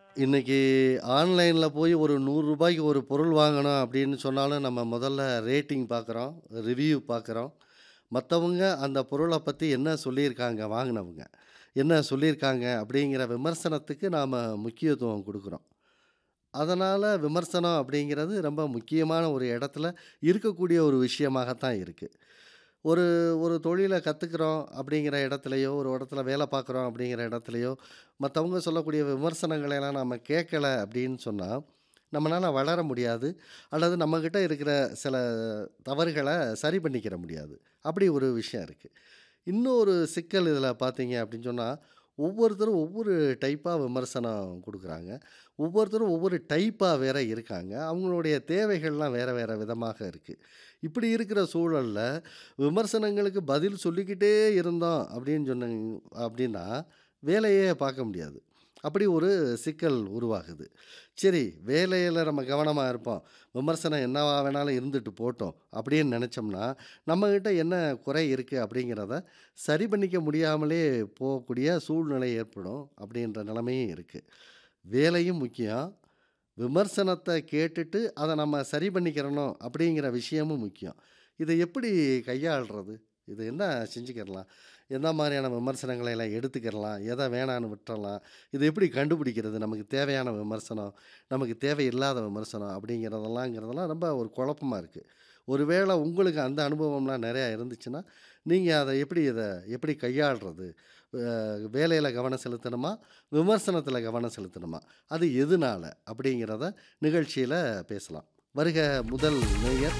இன்னைக்கு ஆன்லைன்ல போய் ஒரு ரூ. 100க்கு ஒரு பொருள் வாங்கணும் அப்படின்னு சொன்னாலும், நம்ம முதல்ல ரேட்டிங் பார்க்குறோம், ரிவ்யூ பார்க்குறோம். மத்தவங்க அந்த பொருள பத்தி என்ன சொல்லியிருக்காங்க வாங்குனவங்க. என்ன சொல்லியிருக்காங்க அப்படிங்கிற விமர்சனத்துக்கு நாம முக்கியத்துவம் குடுக்குறோம். அதனால விமர்சனம் அப்படிங்கிறது ரொம்ப முக்கியமான ஒரு இடத்துல இருக்கக்கூடிய ஒரு விஷயமாகத்தான் இருக்கு. ஒரு ஒரு தொழில கத்துக்கிறோம் அப்படிங்கிற இடத்துலயோ, ஒரு இடத்துல வேலை பார்க்குறோம் அப்படிங்கிற இடத்துலயோ, மத்தவங்க சொல்லக்கூடிய விமர்சனங்களை எல்லாம் நாம கேட்கல அப்படின்னு சொன்னா, நம்மனால வளர முடியாது. அல்லது நம்மகிட்ட இருக்கிற சில தவறுகள சரி பண்ணிக்கிற முடியாது. அப்படி ஒரு விஷயம் இருக்கு. இன்னொரு சிக்கல் இதில பார்த்தீங்க அப்படின்னு சொன்னா, ஒவ்வொருத்தரும் ஒவ்வொரு டைப்பா விமர்சனம் குடுக்குறாங்க. ஒவ்வொருத்தரும் ஒவ்வொரு டைப்பா வேற இருக்காங்க. அவங்களுடைய தேவைகள்லாம் வேற வேற விதமாக இருக்கு. இப்படி இருக்கிற சூழல்ல, விமர்சனங்களுக்கு பதில் சொல்லிக்கிட்டே இருந்தோம் அப்படின்னு சொன்னீங் அப்படின்னா, வேலையே பார்க்க முடியாது. அப்படி ஒரு சிக்கல் உருவாகுது. சரி வேலையில நம்ம கவனமா இருப்போம். விமர்சனம் என்னவா வேணாலும் இருந்துட்டு போட்டும் அப்படின்னு நெனச்சோம்னா, நம்மகிட்ட என்ன குறை இருக்கு அப்படிங்கிறத சரி பண்ணிக்க முடியாமலே போகக்கூடிய சூழ்நிலை ஏற்படும் அப்படின்ற நிலைமையும் இருக்கு. வேலையும் முக்கியம். விமர்சனத்த கேட்டுட்டு அத நம்ம சரி பண்ணிக்கிறணும் அப்படிங்கிற விஷயமும் முக்கியம். இத எப்படி கையாள்றது? இது என்ன செஞ்சுக்கிரலாம்? எந்த மாரியான விமர்சனங்களை எல்லாம் எடுத்துக்கிரலாம்? எத வேணான்னு விட்டுறலாம்? இத எப்படி கண்டுபிடிக்கிறது? நமக்கு தேவையான விமர்சனம், நமக்கு தேவையில்லாத விமர்சனம் அப்படிங்கிறதெல்லாம்ங்கிறதெல்லாம் ரொம்ப ஒரு குழப்பமா இருக்கு. ஒருவேள உங்களுக்கு அந்த அனுபவம்லாம் நெறையா இருந்துச்சுன்னா, நீங்க அத எப்படி இத எப்படி கையாள்றது? அ வேலையில கவனம் செலுத்தணுமா? விமர்சனத்தில கவனம் செலுத்தணுமா? அது எதுனால? அப்படிங்கிறத நிகழ்ச்சியில பேசலாம். வருக முதல் நேயர்.